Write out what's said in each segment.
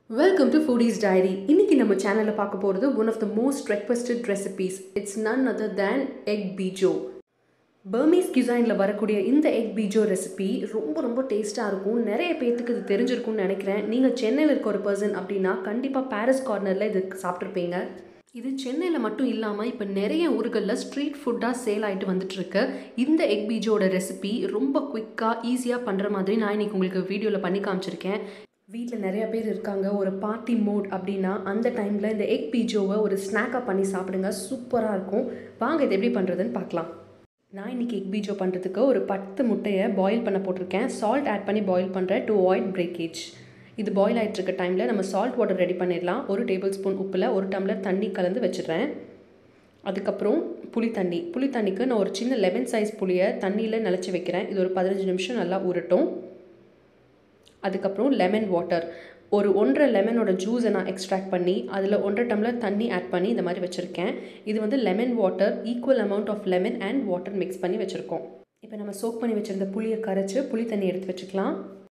welcome to foodies diary இன்னைக்கு நம்ம சேனலில் பார்க்க போகிறது one of the most requested recipes it's none other than egg bejo Burmese கிசைனில் வரக்கூடிய இந்த எக் பீஜோ ரெசிபி ரொம்ப ரொம்ப டேஸ்ட்டாக இருக்கும் நிறைய பேர்த்துக்கு இது தெரிஞ்சிருக்கும்னு நினைக்கிறேன் நீங்கள் சென்னையில் இருக்க ஒரு பர்சன் அப்படின்னா கண்டிப்பாக பாரிஸ் கார்னரில் இது சாப்பிட்ருப்பீங்க இது சென்னையில் மட்டும் இல்லாமல் இப்போ நிறைய ஊர்களில் ஸ்ட்ரீட் ஃபுட்டாக சேல் ஆகிட்டு வந்துட்டுருக்கு இந்த எக் பீஜோட ரெசிபி ரொம்ப குயிக்காக ஈஸியாக பண்ணுற மாதிரி நான் இன்னைக்கு உங்களுக்கு வீடியோவில் பண்ணி காமிச்சிருக்கேன் வீட்டில் நிறைய பேர் இருக்காங்க ஒரு பார்ட்டி மோட் அப்படின்னா அந்த டைமில் இந்த எக் பீஜோவை ஒரு ஸ்நாக்காக பண்ணி சாப்பிடுங்க சூப்பராக இருக்கும் வாங்க இது எப்படி பண்ணுறதுன்னு பார்க்கலாம் நான் இன்றைக்கி எக் பீஜோ பண்ணுறதுக்கு ஒரு பத்து முட்டையை பாயில் பண்ண போட்டிருக்கேன் சால்ட் ஆட் பண்ணி பாயில் பண்ணுறேன் டு அவாய்ட் பிரேக்கேஜ் இது பாயில் ஆகிட்டு இருக்க டைமில் நம்ம சால்ட் வாட்டர் ரெடி பண்ணிடலாம் ஒரு டேபிள் ஸ்பூன் உப்பில் ஒரு டம்ளர் தண்ணி கலந்து வச்சிடுறேன் அதுக்கப்புறம் புளி தண்ணி புளி தண்ணிக்கு நான் ஒரு சின்ன லெமன் சைஸ் புளியை தண்ணியில் நினச்சி வைக்கிறேன் இது ஒரு பதினஞ்சு நிமிஷம் நல்லா ஊறட்டும் அதுக்கப்புறம் லெமன் வாட்டர் ஒரு ஒன்றரை லெமனோட ஜூஸை நான் எக்ஸ்ட்ராக்ட் பண்ணி அதில் ஒன்றரை டம்ளர் தண்ணி ஆட் பண்ணி இந்த மாதிரி வச்சுருக்கேன் இது வந்து lemon water equal amount of lemon and water mix பண்ணி வச்சுருக்கோம் இப்போ நம்ம சோக் பண்ணி வச்சுருந்த புளியை கரைச்சி புளி தண்ணி எடுத்து வச்சுக்கலாம்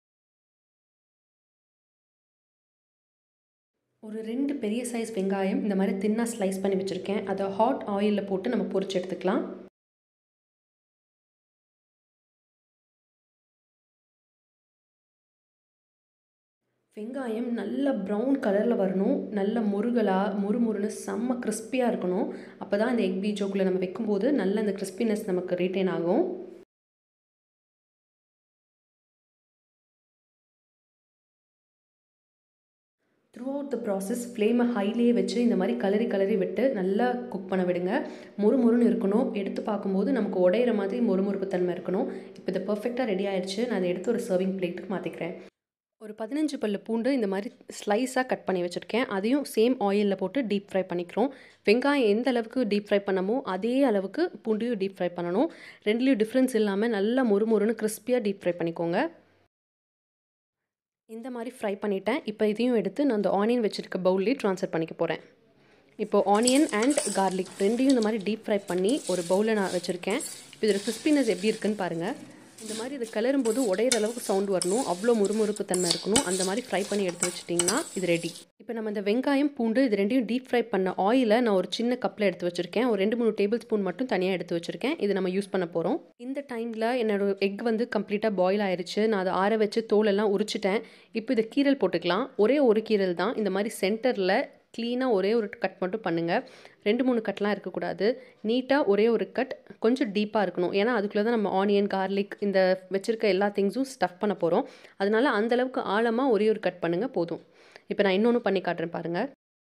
ஒரு ரெண்டு பெரிய சைஸ் வெங்காயம் இந்த மாதிரி தின்னாக ஸ்லைஸ் பண்ணி வச்சுருக்கேன் அதை ஹாட் ஆயிலில் போட்டு நம்ம பொரிச்சு எடுத்துக்கலாம் வெங்காயம் நல்ல ப்ரௌன் கலரில் வரணும் நல்ல முருகலாக முறுமுறுன்னு செம்ம கிறிஸ்பியாக இருக்கணும் அப்போ தான் இந்த எக் பீஜோக்குள்ளே நம்ம வைக்கும்போது நல்ல அந்த கிறிஸ்பினஸ் நமக்கு ரீட்டைன் ஆகும் த்ரூ அவுட் த ப்ராசஸ் ஃப்ளேமை ஹைலே வச்சு இந்த மாதிரி கலரி கலரி விட்டு நல்லா குக் பண்ண விடுங்க மொறுமொறுன்னு இருக்கணும் எடுத்து பார்க்கும்போது நமக்கு உடையிற மாதிரி மொறுமொறுப்பு தன்மை இருக்கணும் இப்போ இது பர்ஃபெக்டாக ரெடி ஆயிடுச்சு நான் அதை எடுத்து ஒரு சர்விங் பிளேட்டுக்கு மாற்றிக்கிறேன் ஒரு பதினஞ்சு பல்லு பூண்டு இந்த மாதிரி ஸ்லைஸாக கட் பண்ணி வச்சுருக்கேன் அதையும் சேம் ஆயிலில் போட்டு டீப் ஃப்ரை பண்ணிக்கிறோம் வெங்காயம் எந்த அளவுக்கு டீப் ஃப்ரை பண்ணமோ அதே அளவுக்கு பூண்டையும் டீப் ஃப்ரை பண்ணணும் ரெண்டுலேயும் டிஃப்ரென்ஸ் இல்லாமல் நல்லா மொறுமொறுன்னு கிறிஸ்பியாக டீப் ஃப்ரை பண்ணிக்கோங்க இந்த மாதிரி ஃப்ரை பண்ணிட்டேன் இப்போ இதையும் எடுத்து நான் அந்த ஆனியன் வச்சுருக்க பவுல்லேயே ட்ரான்ஸ்ஃபர் பண்ணிக்க போகிறேன் இப்போது ஆனியன் அண்ட் கார்லிக் ரெண்டையும் இந்த மாதிரி டீப் ஃப்ரை பண்ணி ஒரு பவுலில் நான் வச்சுருக்கேன் இப்போ இதோட கிறிஸ்பினஸ் எப்படி இருக்குன்னு பாருங்கள் இந்த மாதிரி இது கிளறும் போது உடையிற அளவுக்கு சவுண்ட் வரணும் அவ்வளோ முறுமுறுப்பு தன்மை இருக்கணும் அந்த மாதிரி ஃப்ரை பண்ணி எடுத்து வச்சிட்டிங்கன்னா இது ரெடி இப்போ நம்ம இந்த வெங்காயம் பூண்டு இது ரெண்டையும் டீப் ஃப்ரை பண்ண ஆயிலை நான் ஒரு சின்ன கப்பில் எடுத்து வச்சுருக்கேன் ஒரு ரெண்டு மூணு டேபிள் ஸ்பூன் மட்டும் தனியாக எடுத்து வச்சுருக்கேன் இது நம்ம யூஸ் பண்ண போகிறோம் இந்த டைமில் என்னோட எக் வந்து கம்ப்ளீட்டாக பாயில் ஆயிடுச்சு நான் அதை ஆற வச்சு தோலெல்லாம் உரிச்சிட்டேன் இப்போ இதை கீரல் போட்டுக்கலாம் ஒரே ஒரு கீரல் தான் இந்த மாதிரி சென்டரில் க்ளீனாக ஒரே ஒரு கட் மட்டும் பண்ணுங்கள் ரெண்டு மூணு கட்லாம் இருக்கக்கூடாது நீட்டாக ஒரே ஒரு கட் கொஞ்சம் டீப்பாக இருக்கணும் ஏன்னா அதுக்குள்ளே தான் நம்ம ஆனியன் கார்லிக் இந்த வச்சுருக்க எல்லா திங்ஸும் ஸ்டஃப் பண்ண போகிறோம் அதனால அந்தளவுக்கு ஆழமாக ஒரே ஒரு கட் பண்ணுங்கள் போதும் இப்போ நான் இன்னொன்று பண்ணி காட்டுறேன் பாருங்கள்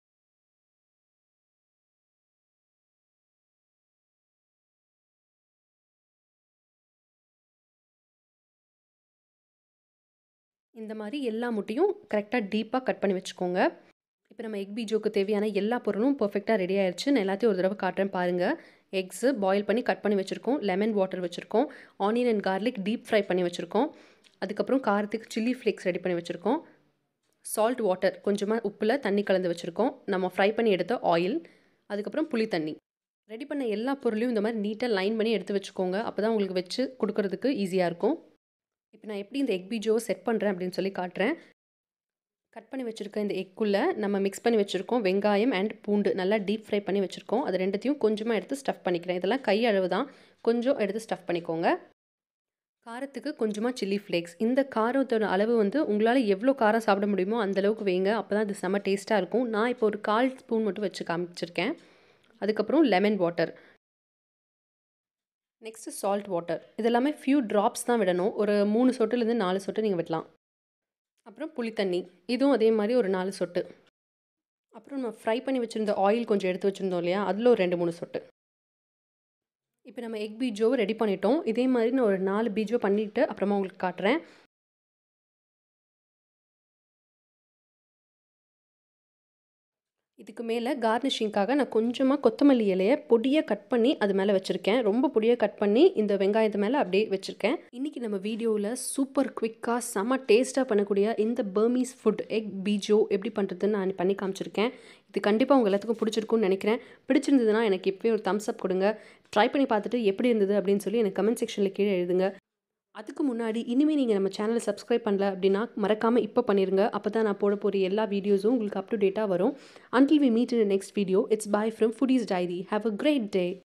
இந்த மாதிரி எல்லா முட்டையும் கரெக்டாக டீப்பாக கட் பண்ணி வச்சுக்கோங்க இப்போ நம்ம எக் பீஜோக்கு தேவையான எல்லா பொருளும் பர்ஃபெக்டாக ரெடி ஆயிடுச்சு நான் எல்லாத்தையும் ஒரு தடவை காட்டுறேன் பாருங்கள் எக்ஸு பாயில் பண்ணி கட் பண்ணி வச்சுருக்கோம் லெமன் வாட்டர் வச்சுருக்கோம் onion and garlic deep fry பண்ணி வச்சுருக்கோம் அதுக்கப்புறம் காரத்துக்கு சில்லி ஃப்ளேக்ஸ் ரெடி பண்ணி வச்சுருக்கோம் சால்ட் வாட்டர் கொஞ்சமாக உப்பில் தண்ணி கலந்து வச்சுருக்கோம் நம்ம ஃப்ரை பண்ணி எடுத்த ஆயில் அதுக்கப்புறம் புளி தண்ணி ரெடி பண்ண எல்லா பொருளையும் இந்த மாதிரி நீட்டாக லைன் பண்ணி எடுத்து வச்சுக்கோங்க அப்போ தான் உங்களுக்கு வச்சு கொடுக்குறதுக்கு ஈஸியாக இருக்கும் இப்போ நான் எப்படி இந்த எக் பீஜோவை செட் பண்ணுறேன் அப்படின்னு சொல்லி காட்டுறேன் கட் பண்ணி வச்சுருக்க இந்த எக்குள்ளே நம்ம மிக்ஸ் பண்ணி வச்சுருக்கோம் வெங்காயம் அண்ட் பூண்டு நல்லா டீப் ஃப்ரை பண்ணி வச்சுருக்கோம் அது ரெண்டுத்தையும் கொஞ்சமாக எடுத்து ஸ்டஃப் பண்ணிக்கிறேன் இதெல்லாம் கை அளவு தான் கொஞ்சம் எடுத்து ஸ்டஃப் பண்ணிக்கோங்க காரத்துக்கு கொஞ்சமாக சில்லி ஃப்ளேக்ஸ் இந்த காரத்தோட அளவு வந்து உங்களால் எவ்வளோ காரம் சாப்பிட முடியுமோ அந்தளவுக்கு வைங்க அப்போ தான் அது செம்ம டேஸ்ட்டாக இருக்கும் நான் இப்போ ஒரு கால் ஸ்பூன் மட்டும் வச்சு காமிச்சிருக்கேன் அதுக்கப்புறம் lemon water next salt water இதெல்லாமே ஃபியூ ட்ராப்ஸ் தான் விடணும் ஒரு மூணு சொட்டுலேருந்து நாலு சொட்டு நீங்கள் விடலாம் அப்புறம் புளித்தண்ணி இதுவும் அதே மாதிரி ஒரு நாலு சொட்டு அப்புறம் நம்ம ஃப்ரை பண்ணி வச்சுருந்த ஆயில் கொஞ்சம் எடுத்து வச்சுருந்தோம் இல்லையா அதில் ஒரு ரெண்டு மூணு சொட்டு இப்போ நம்ம எக் பீஜோவை ரெடி பண்ணிட்டோம் இதே மாதிரி நான் ஒரு நாலு பீஜோ பண்ணிவிட்டு அப்புறமா உங்களுக்கு காட்டுறேன் இதுக்கு மேலே கார்னிஷிங்காக நான் கொஞ்சமாக கொத்தமல்லி இலையை பொடியாக கட் பண்ணி அது மேலே வச்சுருக்கேன் ரொம்ப பொடியாக கட் பண்ணி இந்த வெங்காயத்து மேலே அப்படியே வச்சுருக்கேன் இன்றைக்கி நம்ம வீடியோவில் சூப்பர் குவிக்காக செம்ம டேஸ்ட்டாக பண்ணக்கூடிய இந்த பர்மீஸ் ஃபுட் எக் பீஜோ எப்படி பண்ணுறதுன்னு நான் பண்ணி காமிச்சிருக்கேன் இது கண்டிப்பாக உங்கள் எல்லாத்துக்கும் பிடிச்சிருக்கும்னு நினைக்கிறேன் பிடிச்சிருந்ததுன்னா எனக்கு இப்போயே ஒரு தம்ஸ் அப் கொடுங்க ட்ரை பண்ணி பார்த்துட்டு எப்படி இருந்தது அப்படின்னு சொல்லி எனக்கு கமெண்ட் செக்ஷனில் கீழே எழுதுங்க அதுக்கு முன்னாடி இனிமேல் நீங்கள் நம்ம சேனலை சப்ஸ்கிரைப் பண்ணல அப்படின்னா மறக்காமல் இப்போ பண்ணிடுங்க அப்போ தான் நான் போட போகிற எல்லா வீடியோஸும் உங்களுக்கு அப் டு டேட்டாக வரும் until we meet in next video it's bye from Foodies Diary have a great day